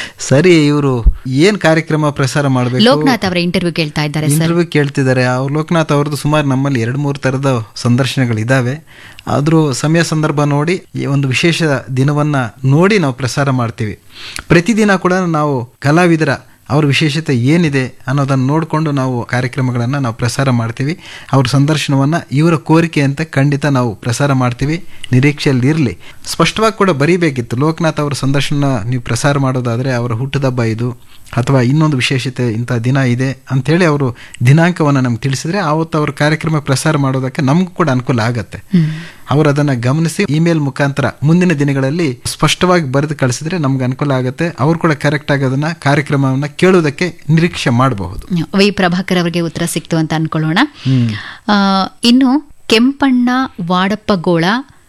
ಸರಿ ಇವರು ಏನ್ ಕಾರ್ಯಕ್ರಮ ಪ್ರಸಾರ ಮಾಡಬೇಕು ಲೋಕನಾಥ್ ಅವರ ಇಂಟರ್ವ್ಯೂ ಕೇಳ್ತಾ ಇದ್ದಾರೆ ಸರ್ ಇಂಟರ್ವ್ಯೂ ಕೇಳ್ತಿದ್ದಾರೆ ಅವ್ರು ಲೋಕನಾಥ್ ಅವ್ರದ್ದು ಸುಮಾರು ನಮ್ಮಲ್ಲಿ ಎರಡು ಮೂರು ಥರದ ಸಂದರ್ಶನಗಳಿದ್ದಾವೆ ಆದರೂ ಸಮಯ ಸಂದರ್ಭ ನೋಡಿ ಈ ಒಂದು ವಿಶೇಷ ದಿನವನ್ನ ನೋಡಿ ನಾವು ಪ್ರಸಾರ ಮಾಡ್ತೀವಿ ಪ್ರತಿದಿನ ಕೂಡ ನಾವು ಕಲಾವಿದರ ಅವ್ರ ವಿಶೇಷತೆ ಏನಿದೆ ಅನ್ನೋದನ್ನು ನೋಡಿಕೊಂಡು ನಾವು ಕಾರ್ಯಕ್ರಮಗಳನ್ನು ನಾವು ಪ್ರಸಾರ ಮಾಡ್ತೀವಿ ಅವ್ರ ಸಂದರ್ಶನವನ್ನು ಇವರ ಕೋರಿಕೆ ಅಂತ ಖಂಡಿತ ನಾವು ಪ್ರಸಾರ ಮಾಡ್ತೀವಿ ನಿರೀಕ್ಷೆಯಲ್ಲಿ ಇರಲಿ ಸ್ಪಷ್ಟವಾಗಿ ಕೂಡ ಬರೀಬೇಕಿತ್ತು ಲೋಕನಾಥ್ ಅವರ ಸಂದರ್ಶನ ನೀವು ಪ್ರಸಾರ ಮಾಡೋದಾದರೆ ಅವರ ಹುಟ್ಟದಬ್ಬ ಇದು ಅಥವಾ ಇನ್ನೊಂದು ವಿಶೇಷತೆ ಇಂಥ ದಿನ ಇದೆ ಅಂಥೇಳಿ ಅವರು ದಿನಾಂಕವನ್ನು ನಮ್ಗೆ ತಿಳಿಸಿದ್ರೆ ಆವತ್ತು ಅವ್ರ ಕಾರ್ಯಕ್ರಮ ಪ್ರಸಾರ ಮಾಡೋದಕ್ಕೆ ನಮಗೂ ಕೂಡ ಅನುಕೂಲ ಆಗತ್ತೆ ಅವರು ಅದನ್ನ ಗಮನಿಸಿ ಇಮೇಲ್ ಮುಖಾಂತರ ಮುಂದಿನ ದಿನಗಳಲ್ಲಿ ಸ್ಪಷ್ಟವಾಗಿ ಬರೆದು ಕಳಿಸಿದ್ರೆ ನಮ್ಗೆ ಅನುಕೂಲ ಆಗುತ್ತೆ ಅವ್ರು ಕೂಡ ಕರೆಕ್ಟ್ ಆಗಿ ಅದನ್ನ ಕಾರ್ಯಕ್ರಮವನ್ನ ಕೇಳೋದಕ್ಕೆ ನಿರೀಕ್ಷೆ ಮಾಡಬಹುದು ವಿ ಪ್ರಭಾಕರ್ ಅವರಿಗೆ ಉತ್ತರ ಸಿಕ್ತು ಅಂತ ಅನ್ಕೊಳ್ಳೋಣ ಆ, ಇನ್ನು ಕೆಂಪಣ್ಣ ವಾಡಪ್ಪಗೋಳ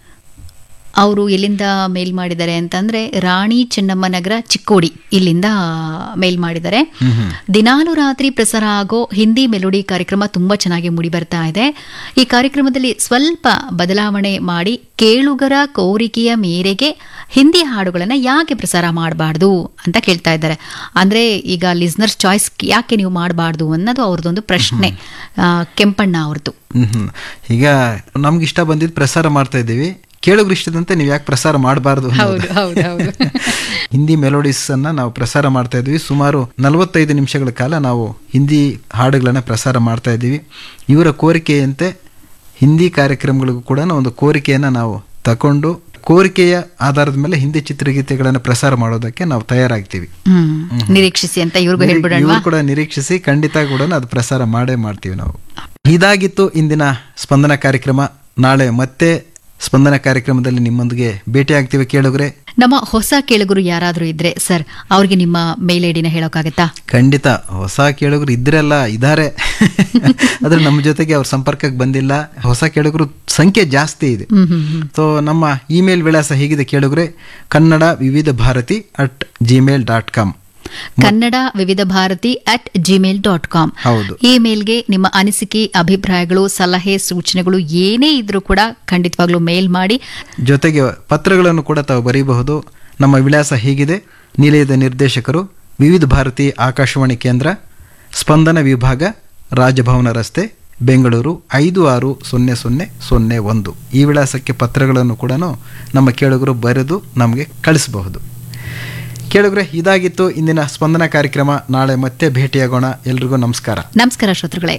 ಅವರು ಎಲ್ಲಿಂದ ಮೇಲ್ ಮಾಡಿದ್ದಾರೆ ಅಂತಂದ್ರೆ ರಾಣಿ ಚೆನ್ನಮ್ಮ ನಗರ ಚಿಕ್ಕೋಡಿ ಇಲ್ಲಿಂದ ಮೇಲ್ ಮಾಡಿದ್ದಾರೆ ದಿನಾಲು ರಾತ್ರಿ ಪ್ರಸಾರ ಆಗೋ ಹಿಂದಿ ಮೆಲೋಡಿ ಕಾರ್ಯಕ್ರಮ ತುಂಬಾ ಚೆನ್ನಾಗಿ ಮೂಡಿ ಬರ್ತಾ ಇದೆ ಈ ಕಾರ್ಯಕ್ರಮದಲ್ಲಿ ಸ್ವಲ್ಪ ಬದಲಾವಣೆ ಮಾಡಿ ಕೇಳುಗರ ಕೋರಿಕೆಯ ಮೇರೆಗೆ ಹಿಂದಿ ಹಾಡುಗಳನ್ನ ಯಾಕೆ ಪ್ರಸಾರ ಮಾಡಬಾರ್ದು ಅಂತ ಕೇಳ್ತಾ ಇದ್ದಾರೆ ಅಂದ್ರೆ ಈಗ ಲಿಸ್ನರ್ಸ್ ಚಾಯ್ಸ್ ಯಾಕೆ ನೀವು ಮಾಡಬಾರ್ದು ಅನ್ನೋದು ಅವ್ರದ್ದೊಂದು ಪ್ರಶ್ನೆ ಆ, ಕೆಂಪಣ್ಣ ಅವ್ರದ್ದು ಹ್ಮ್ ಹ್ಮ್. ಈಗ ನಮ್ಗೆ ಇಷ್ಟ ಬಂದಿದ್ದು ಪ್ರಸಾರ ಮಾಡ್ತಾ ಇದ್ದೀವಿ ಕೇಳೋಗ್ರು ಇಷ್ಟದಂತೆ ನೀವು ಯಾಕೆ ಪ್ರಸಾರ ಮಾಡಬಾರ್ದು ಹೌದು ಹೌದು ಹೌದು ಹಿಂದಿ ಮೆಲೋಡಿಸ್ ಅನ್ನ ನಾವು ಪ್ರಸಾರ ಮಾಡ್ತಾ ಇದ್ವಿ ಸುಮಾರು ನಲವತ್ತೈದು ನಿಮಿಷಗಳ ಕಾಲ ನಾವು ಹಿಂದಿ ಹಾಡುಗಳನ್ನ ಪ್ರಸಾರ ಮಾಡ್ತಾ ಇದ್ದೀವಿ ಇವರ ಕೋರಿಕೆಯಂತೆ ಹಿಂದಿ ಕಾರ್ಯಕ್ರಮಗಳಿಗೂ ಕೂಡ ಒಂದು ಕೋರಿಕೆಯನ್ನ ನಾವು ತಕೊಂಡು ಕೋರಿಕೆಯ ಆಧಾರದ ಮೇಲೆ ಹಿಂದಿ ಚಿತ್ರಗೀತೆಗಳನ್ನು ಪ್ರಸಾರ ಮಾಡೋದಕ್ಕೆ ನಾವು ತಯಾರಾಗ್ತೀವಿ ಹ್ಮ್ ನಿರೀಕ್ಷಿಸಿ ಅಂತ ಇವ್ರಿಗೂ ಹೇಳ್ಬಿಡೋಣ ಇವ್ರು ಕೂಡ ನಿರೀಕ್ಷಿಸಿ ಖಂಡಿತ ಕೂಡ ಅದು ಪ್ರಸಾರ ಮಾಡೇ ಮಾಡ್ತೀವಿ ನಾವು ಇದಾಗಿತ್ತು ಇಂದಿನ ಸ್ಪಂದನ ಕಾರ್ಯಕ್ರಮ ನಾಳೆ ಮತ್ತೆ ಸ್ಪಂದನ ಕಾರ್ಯಕ್ರಮದಲ್ಲಿ ನಿಮ್ಮೊಂದಿಗೆ ಭೇಟಿ ಆಗ್ತೀವಿ ಕೇಳಿದ್ರೆ ನಮ್ಮ ಹೊಸ ಕೇಳುಗರು ಯಾರಾದ್ರೂ ಇದ್ರೆ ಸರ್ ಅವ್ರಿಗೆ ನಿಮ್ಮ ಮೇಲ್ ಐಡಿನ ಹೇಳೋಕ್ಕಾಗತ್ತಾ ಖಂಡಿತ ಹೊಸ ಕೇಳುಗರು ಇದ್ರೆಲ್ಲ ಇದ್ದಾರೆ ಆದ್ರೆ ನಮ್ಮ ಜೊತೆಗೆ ಅವ್ರ ಸಂಪರ್ಕಕ್ಕೆ ಬಂದಿಲ್ಲ ಹೊಸ ಕೇಳುಗರು ಸಂಖ್ಯೆ ಜಾಸ್ತಿ ಇದೆ ಹ್ಮ್ ಹ್ಮ್ ಹ್ಮ್ ಸೊ ನಮ್ಮ ಇಮೇಲ್ ವಿಳಾಸ ಹೇಗಿದೆ ಕೇಳುಗ್ರೆ Kannada Vividh Bharati at Gmail dot com Kannada Vividh Bharati at Gmail dot com ಹೌದು ಈ ಮೇಲ್ಗೆ ನಿಮ್ಮ ಅನಿಸಿಕೆ ಅಭಿಪ್ರಾಯಗಳು ಸಲಹೆ ಸೂಚನೆಗಳು ಏನೇ ಇದ್ರೂ ಕೂಡ ಖಂಡಿತವಾಗ್ಲೂ ಮೇಲ್ ಮಾಡಿ ಜೊತೆಗೆ ಪತ್ರಗಳನ್ನು ಕೂಡ ತಾವು ಬರೀಬಹುದು ನಮ್ಮ ವಿಳಾಸ ಹೀಗಿದೆ ನಿಲಯದ ನಿರ್ದೇಶಕರು ವಿವಿಧ ಭಾರತಿ ಆಕಾಶವಾಣಿ ಕೇಂದ್ರ ಸ್ಪಂದನ ವಿಭಾಗ ರಾಜಭವನ ರಸ್ತೆ ಬೆಂಗಳೂರು ಐದು ಆರು ಸೊನ್ನೆ ಸೊನ್ನೆ ಸೊನ್ನೆ ಒಂದು ಈ ವಿಳಾಸಕ್ಕೆ ಪತ್ರಗಳನ್ನು ಕೂಡ ನಮ್ಮ ಕೇಳುಗರು ಬರೆದು ನಮಗೆ ಕಳಿಸಬಹುದು ಕೇಳುಗರೆ ಇದಾಗಿತ್ತು ಇಂದಿನ ಸ್ಪಂದನ ಕಾರ್ಯಕ್ರಮ ನಾಳೆ ಮತ್ತೆ ಭೇಟಿಯಾಗೋಣ ಎಲ್ರಿಗೂ ನಮಸ್ಕಾರ ನಮಸ್ಕಾರ ಶ್ರೋತೃಗಳೇ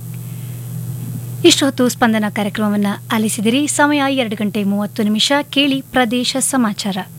ಇಷ್ಟೊತ್ತು ಸ್ಪಂದನ ಕಾರ್ಯಕ್ರಮವನ್ನು ಆಲಿಸಿದಿರಿ ಸಮಯ ಎರಡು ಗಂಟೆ ಮೂವತ್ತು ನಿಮಿಷ ಕೇಳಿ ಪ್ರದೇಶ ಸಮಾಚಾರ